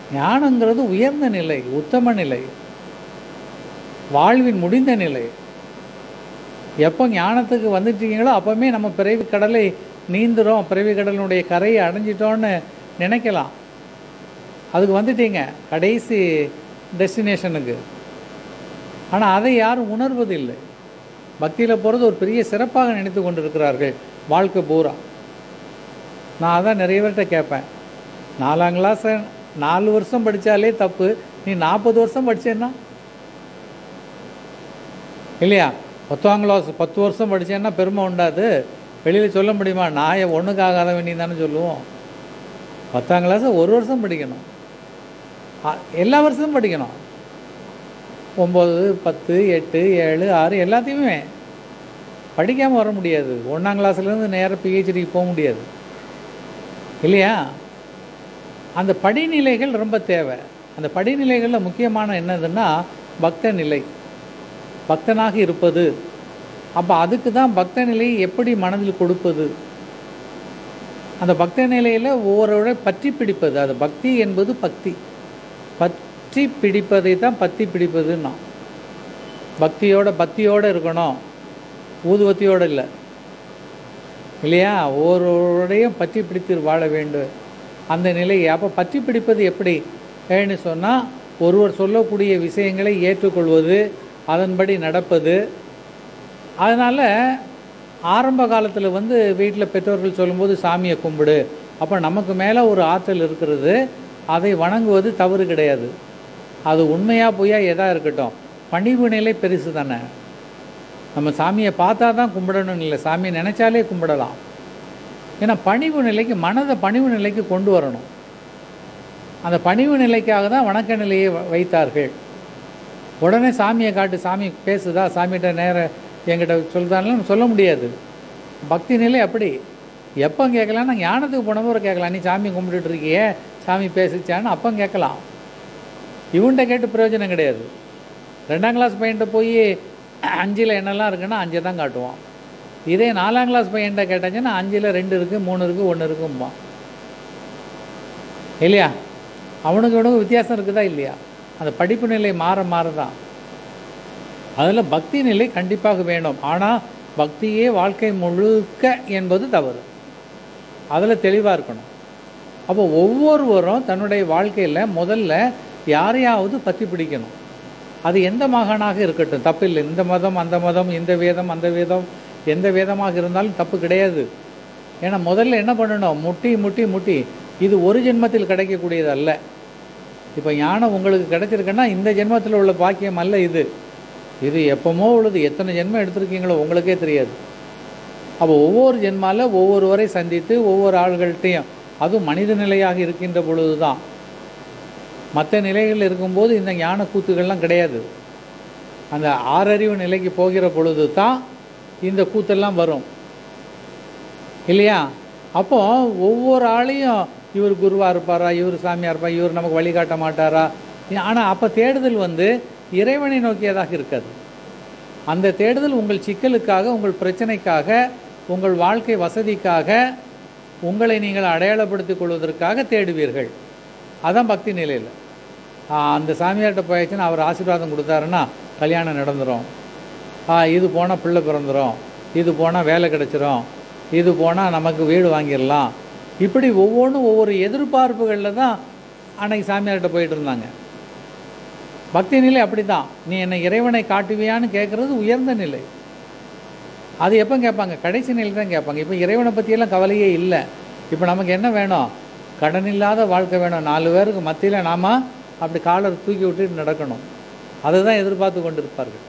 ஞானங்கிறது உயர்ந்த நிலை உத்தம நிலை வாழ்வின் முடிந்த நிலை எப்போ ஞானத்துக்கு வந்துட்டீங்களோ அப்போவுமே நம்ம பிறவி கடலை நீந்துறோம் பிறவி கடலினுடைய கரையை அடைஞ்சிட்டோன்னு நினைக்கலாம் அதுக்கு வந்துட்டீங்க கடைசி டெஸ்டினேஷனுக்கு ஆனால் அதை யாரும் உணர்வதில்லை பக்தியில் போகிறது ஒரு பெரிய சிறப்பாக நினைத்து கொண்டிருக்கிறார்கள் வாழ்க்கை பூரா நான் அதான் நிறைய பேர்கிட்ட கேட்பேன் நாலாம் கிளாஸ் நாலு வருஷம் படித்தாலே தப்பு நீ நாற்பது வருஷம் படிச்சேன்னா இல்லையா பத்தாம் கிளாஸ் பத்து வருஷம் படித்தேன்னா பெருமை உண்டாது வெளியில் சொல்ல முடியுமா நான் ஒன்றுக்கு ஆகாதவன் நீ தானே சொல்லுவோம் பத்தாம் கிளாஸ் ஒரு வருஷம் படிக்கணும் அ- எல்லா வருஷமும் படிக்கணும் ஒம்பது பத்து எட்டு ஏழு ஆறு எல்லாத்தையுமே படிக்காமல் வர முடியாது ஒன்றாம் கிளாஸ்லேருந்து நேராக பிஹெச்டிக்கு போக முடியாது இல்லையா அந்த படிநிலைகள் ரொம்ப தேவை அந்த படிநிலைகளில் முக்கியமான என்னதுன்னா பக்த நிலை பக்தனாக இருப்பது அப்போ அதுக்கு தான் பக்த நிலையை எப்படி மனதில் கொடுப்பது அந்த பக்த நிலையில் ஒவ்வொருவரை பற்றி பிடிப்பது அது பக்தி என்பது பக்தி பற்றி பிடிப்பதை தான் பற்றி பிடிப்பதுன்னா பக்தியோட பக்தியோடு இருக்கணும் ஊதுவத்தியோடு இல்லை இல்லையா ஒவ்வொருவரையும் பற்றி பிடித்து வாழ வேண்டும் அந்த நிலையை அப்போ பற்றி பிடிப்பது எப்படி ஏன்னு சொன்னால் ஒருவர் சொல்லக்கூடிய விஷயங்களை ஏற்றுக்கொள்வது அதன்படி நடப்பது அதனால் ஆரம்ப காலத்தில் வந்து வீட்டில் பெற்றோர்கள் சொல்லும்போது சாமியை கும்பிடு அப்போ நமக்கு மேலே ஒரு ஆற்றல் இருக்கிறது அதை வணங்குவது தவறு கிடையாது அது உண்மையாக பொய்யா எதா இருக்கட்டும் பணிவு நிலை பெருசு தானே நம்ம சாமியை பார்த்தா தான் கும்பிடணும்னு இல்லை சாமியை நினச்சாலே கும்பிடலாம் ஏன்னா பணிவு நிலைக்கு மனதை பணிவு நிலைக்கு கொண்டு வரணும் அந்த பணிவு நிலைக்காக தான் வணக்க நிலையை வ- வைத்தார்கள் உடனே சாமியை காட்டு சாமி பேசுதா சாமிகிட்ட நேர என்கிட்ட சொல்லுதான்னு சொல்ல முடியாது பக்தி நிலை அப்படி எப்போ கேட்கலாம்னா ஞானத்துக்கு போனவரை கேட்கலாம் நீ சாமி கும்பிட்டுட்டு இருக்கியே சாமி பேசிச்சான்னு அப்போ கேட்கலாம் இவன்கிட்ட கேட்டு பிரயோஜனம் கிடையாது ரெண்டாம் கிளாஸ் பையன்கிட்ட போய் அஞ்சில் என்னெல்லாம் இருக்குன்னா அஞ்சை தான் காட்டுவான் இதே நாலாம் கிளாஸ் பையன்கிட்ட கேட்டாச்சுன்னா அஞ்சில் ரெண்டு இருக்குது மூணு இருக்குது ஒன்று இருக்கும்பான் இல்லையா அவனுக்கு இவனுக்கு வித்தியாசம் இருக்குதா இல்லையா அந்த படிப்பு நிலை மாற மாற தான் அதில் பக்தி நிலை கண்டிப்பாக வேணும் ஆனால் பக்தியே வாழ்க்கை முழுக்க என்பது தவறு அதில் தெளிவாக இருக்கணும் அப்போ ஒவ்வொருவரும் தன்னுடைய வாழ்க்கையில் முதல்ல யாரையாவது பற்றி பிடிக்கணும் அது எந்த மகானாக இருக்கட்டும் தப்பில்லை இந்த மதம் அந்த மதம் இந்த வேதம் அந்த வேதம் எந்த வேதமாக இருந்தாலும் தப்பு கிடையாது ஏன்னா முதல்ல என்ன பண்ணணும் முட்டி முட்டி முட்டி இது ஒரு ஜென்மத்தில் கிடைக்கக்கூடியது அல்ல இப்போ ஞானம் உங்களுக்கு கிடைச்சிருக்குன்னா இந்த ஜென்மத்தில் உள்ள பாக்கியம் அல்ல இது இது எப்பமோ உள்ளது எத்தனை ஜென்மம் எடுத்திருக்கீங்களோ உங்களுக்கே தெரியாது அப்போ ஒவ்வொரு ஜென்மால ஒவ்வொருவரை சந்தித்து ஒவ்வொரு ஆள்கள்கிட்டையும் அதுவும் மனித நிலையாக இருக்கின்ற பொழுது தான் மற்ற நிலைகள் இருக்கும்போது இந்த ஞான கூத்துகள்லாம் கிடையாது அந்த ஆறறிவு நிலைக்கு போகிற பொழுது தான் இந்த கூத்தெல்லாம் வரும் இல்லையா அப்போ ஒவ்வொரு ஆளையும் இவர் குருவா இருப்பாரா இவர் சாமியா இருப்பா இவர் நமக்கு வழிகாட்ட மாட்டாரா ஆனால் அப்போ தேடுதல் வந்து இறைவனை நோக்கியதாக இருக்காது அந்த தேடுதல் உங்கள் சிக்கலுக்காக உங்கள் பிரச்சனைக்காக உங்கள் வாழ்க்கை வசதிக்காக உங்களை நீங்கள் அடையாளப்படுத்திக் கொள்வதற்காக தேடுவீர்கள் அதான் பக்தி நிலையில் அந்த சாமியார்கிட்ட போயாச்சுன்னா அவர் ஆசீர்வாதம் கொடுத்தாருன்னா கல்யாணம் நடந்துரும் ஆ, இது போனால் பிள்ளை பிறந்துரும் இது போனால் வேலை கிடைச்சிரும் இது போனால் நமக்கு வீடு வாங்கிடலாம் இப்படி ஒவ்வொன்றும் ஒவ்வொரு எதிர்பார்ப்புகளில் தான் அன்னைக்கு சாமியார்கிட்ட போயிட்டு இருந்தாங்க பக்தி நிலை அப்படி தான் நீ என்னை இறைவனை காட்டுவியான்னு கேட்குறது உயர்ந்த நிலை அது எப்போ கேட்பாங்க கடைசி நிலை தான் கேட்பாங்க இப்போ இறைவனை பற்றியெல்லாம் கவலையே இல்லை இப்போ நமக்கு என்ன வேணும் கடன் இல்லாத வாழ்க்கை வேணும் நாலு பேருக்கு மத்தியில் நாம அப்படி காலர் தூக்கி விட்டுட்டு நடக்கணும் அதை தான் எதிர்பார்த்து கொண்டிருப்பார்கள்